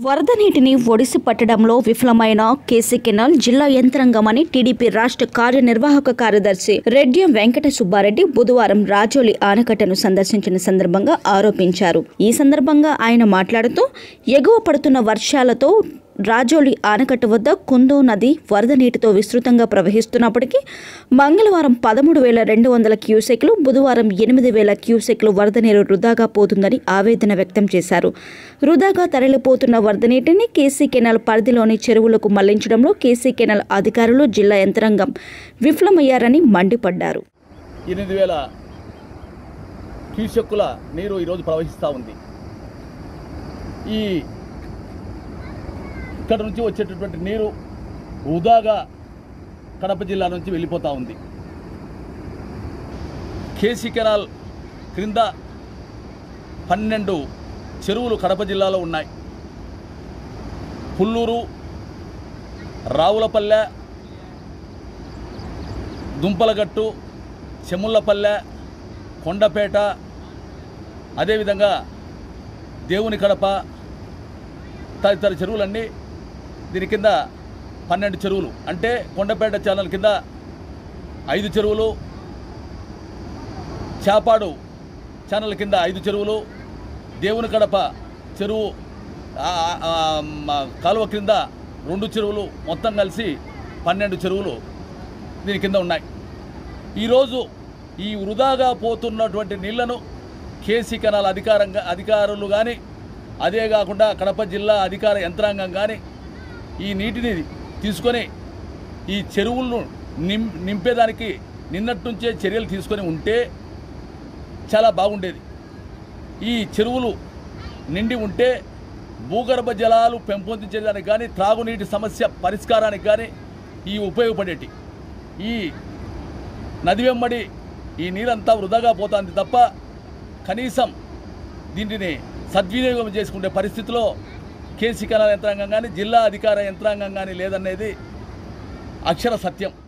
వరద నీటిని ఒడిసి పట్టడంలో విఫలమైన కేసీ కెనాల్ జిల్లా యంత్రాంగమని టీడీపీ రాష్ట్ర కార్యనిర్వాహక కార్యదర్శి రెడ్డియం వెంకట సుబ్బారెడ్డి బుధవారం రాజోలి ఆనకట్టను సందర్శించిన సందర్భంగా ఆరోపించారు ఈ సందర్భంగా ఆయన మాట్లాడుతూ ఎగువ పడుతున్న వర్షాలతో రాజోలి ఆనకట్ట వద్ద కుందో నది వరద నీటితో విస్తృతంగా ప్రవహిస్తున్నప్పటికీ మంగళవారం పదమూడు వేల రెండు వందల క్యూసెక్లు బుధవారం ఎనిమిది వేల క్యూసెక్లు వరద నీరు వృధాగా పోతుందని ఆవేదన వ్యక్తం చేశారు వృధాగా తరలిపోతున్న వరద నీటిని కేసీ కెనాల్ పరిధిలోని చెరువులకు మళ్లించడంలో కేసీ కెనాల్ అధికారులు జిల్లా యంత్రాంగం విఫలమయ్యారని మండిపడ్డారు ఎనిమిది వేల క్యూసెక్కుల నీరు ఈరోజు ప్రవహిస్తూ ఉంది ఈ ఇక్కడ నుంచి వచ్చేటటువంటి నీరు వృధాగా కడప జిల్లా నుంచి వెళ్ళిపోతూ ఉంది కేసీ కెనాల్ క్రింద పన్నెండు చెరువులు కడప జిల్లాలో ఉన్నాయి పుల్లూరు రావులపల్లె దుంపలగట్టు చెముళ్ళపల్లె కొండపేట అదేవిధంగా దేవుని కడప తదితర చెరువులన్నీ దీని కింద పన్నెండు చెరువులు అంటే కొండపేట ఛానల్ కింద ఐదు చెరువులు చేపాడు ఛానల్ కింద ఐదు చెరువులు దేవుని కడప చెరువు ఆ, ఆ, మ, కాలువ క్రింద రెండు చెరువులు మొత్తం కలిసి పన్నెండు చెరువులు దీని కింద ఉన్నాయి ఈరోజు ఈ వృధాగా పోతున్నటువంటి నీళ్లను కేసీ కెనాల్ అధికారంగా అధికారులు కానీ అదే కాకుండా కడప జిల్లా అధికార యంత్రాంగం కానీ ఈ నీటిని తీసుకొని ఈ చెరువులను నిం నింపేదానికి నిన్నటి నుంచే చర్యలు తీసుకొని ఉంటే చాలా బాగుండేది ఈ చెరువులు నిండి ఉంటే భూగర్భ జలాలు పెంపొందించేదానికి కానీ త్రాగునీటి సమస్య పరిష్కారానికి కానీ ఈ ఉపయోగపడేటి ఈ నది వెంబడి ఈ నీరంతా వృధాగా పోతుంది తప్ప కనీసం దీనిని సద్వినియోగం చేసుకునే పరిస్థితిలో కేసీ కెనాల్ యంత్రాంగం కానీ జిల్లా అధికార యంత్రాంగం కానీ లేదనేది అక్షర సత్యం